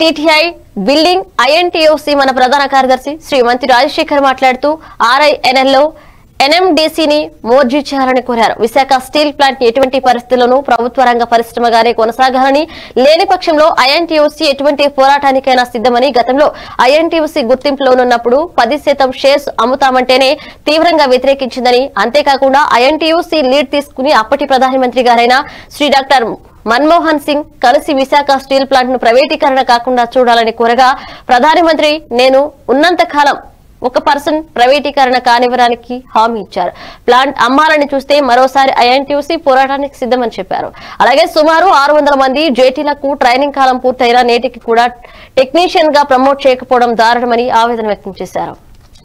TTI building ఐఎన్టీఓసి మన ప్రధాన కార్యదర్శి శ్రీ మంత్రి రాజశేఖర్ మాట్లాడుతూ ఆర్ఐఎన్ఎల్లో ఎన్ఎండిసిని మోర్జీ చేయాలని కోరారు విశాఖ స్టీల్ ప్లాంట్ ఎటువంటి పరిస్థితుల్లోనూ ప్రభుత్వ రంగ పరిశ్రమగానే కొనసాగాలని లేని పక్షంలో ఐఎన్టీఓసి ఎటువంటి పోరాటానికైనా సిద్ధమని గతంలో ఐఎన్టీఓసి గుర్తింపులోనున్నప్పుడు పది శాతం షేర్స్ అమ్ముతామంటేనే తీవ్రంగా వ్యతిరేకించిందని అంతేకాకుండా ఐఎన్టీఓసి లీడ్ తీసుకుని అప్పటి ప్రధానమంత్రి గారైన శ్రీ డాక్టర్ మన్మోహన్ సింగ్ కలిసి విశాఖ స్టీల్ ప్లాంట్ ను ప్రైవేటీకరణ కాకుండా చూడాలని కోరగా ప్రధానమంత్రి నేను ఉన్నంత కాలం ఒక పర్సన్ ప్రైవేటీకరణ కానివ్వడానికి హామీ ఇచ్చారు ప్లాంట్ అమ్మాలని చూస్తే మరోసారి ఐఎన్టీయూసీ పోరాటానికి సిద్ధమని చెప్పారు అలాగే సుమారు ఆరు వందల మంది జేటీలకు ట్రైనింగ్ కాలం పూర్తయినా నేటికి కూడా టెక్నీషియన్ గా ప్రమోట్ చేయకపోవడం దారుణమని ఆవేదన వ్యక్తం చేశారు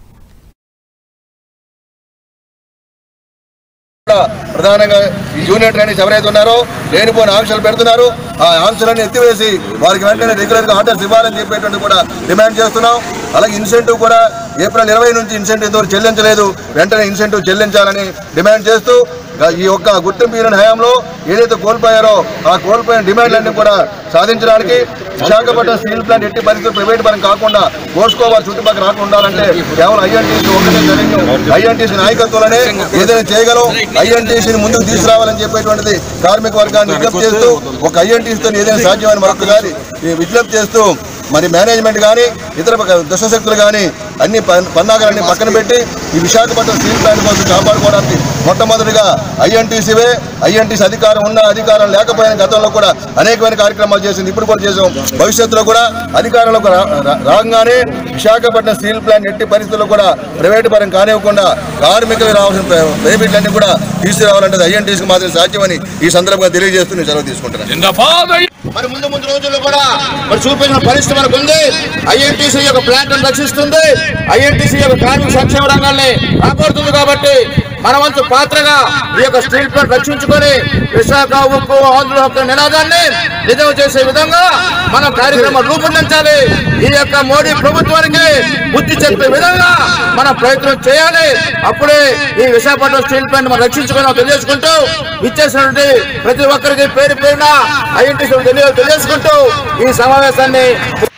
కూడా ప్రధానంగా ఈ జూనియర్ ట్రైనీస్ ఎవరైతే ఉన్నారో లేనిపోయిన ఆంక్షలు పెడుతున్నారు ఆ ఆంక్షలన్నీ ఎత్తివేసి వారికి వెంటనే రెగ్యులర్ గా ఆర్డర్స్ ఇవ్వాలని చెప్పేటువంటి కూడా డిమాండ్ చేస్తున్నాం అలాగే ఇన్సెంటివ్ కూడా ఏప్రిల్ ఇరవై నుంచి ఇన్సెంటివ్ ఇంతవరకు చెల్లించలేదు వెంటనే ఇన్సెంటివ్ చెల్లించాలని డిమాండ్ చేస్తూ గా- ఈ యొక్క గుర్తింపు యూనియన్ హయాంలో ఏదైతే కోల్పోయారో ఆ కోల్పోయిన డిమాండ్లన్నీ కూడా సాధించడానికి విశాఖపట్నం స్టీల్ ప్లాంట్ ఎట్టి పరిస్థితులు ప్రైవేట్ పరం కాకుండా కోసుకోవాలి చుట్టుపక్కల రాకుండా ఉండాలంటే కేవలం ఐఎన్టీసీ ఒకటే జరిగింది ఐఎన్టీసీ నాయకత్వంలోనే ఏదైనా చేయగలం ఐఎన్టీసీని ముందుకు తీసుకురావాలని చెప్పేటువంటిది కార్మిక వర్గాన్ని విజ్ఞప్తి చేస్తూ ఒక ఐఎన్టీసీతో ఏదైనా సాధ్యమని మరొకసారి ఈ విజ్ఞప్తి చేస్తూ మరి మేనేజ్మెంట్ కానీ ఇతర దుష్టశక్తులు కానీ అన్ని పన్- పన్నాగాలన్నీ పక్కన పెట్టి ఈ విశాఖపట్నం స్టీల్ ప్లాంట్ కోసం కాపాడుకోవడానికి మొట్టమొదటిగా ఐఎన్టీసీవే ఐఎన్టీసీ అధికారం ఉన్న అధికారం లేకపోయిన గతంలో కూడా అనేకమైన కార్యక్రమాలు చేసింది ఇప్పుడు కూడా చేసాం భవిష్యత్తులో కూడా అధికారంలోకి రా- రా- రాగానే విశాఖపట్నం స్టీల్ ప్లాంట్ ఎట్టి పరిస్థితుల్లో కూడా ప్రైవేటు పరం కానివ్వకుండా కార్మికులకు రావాల్సిన బెనిఫిట్లన్నీ కూడా తీసుకురావాలంటే ఐఎన్టీసీకి మాత్రం సాధ్యమని ఈ సందర్భంగా తెలియజేస్తూ నేను సెలవు తీసుకుంటున్నాను జిందాబాద్ మరి ముందు ముందు రోజుల్లో కూడా మరి చూపించిన పరిస్థితి మనకు ఉంది ఐఎన్టీసీ యొక్క ప్లాంట్ రక్షిస్తుంది ఐఎన్టీసీ యొక్క కార్మిక సంక్షేమ రంగాన్ని కాపాడుతుంది కాబట్టి మన వంతు పాత్రగా ఈ యొక్క స్టీల్ ప్లాంట్ రక్షించుకొని విశాఖ ఉక్కు ఆంధ్ర యొక్క నినాదాన్ని నిజం చేసే విధంగా మనం కార్యక్రమం రూపొందించాలి ఈ యొక్క మోడీ ప్రభుత్వానికి బుద్ధి చెప్పే విధంగా మనం ప్రయత్నం చేయాలి అప్పుడే ఈ విశాఖపట్నం స్టీల్ ప్లాంట్ మనం రక్షించుకుని తెలియజేసుకుంటూ ఇచ్చేసినటువంటి ప్రతి ఒక్కరికి పేరు పేరున ఐఎన్టీసీ తెలియ తెలియజేసుకుంటూ ఈ సమావేశాన్ని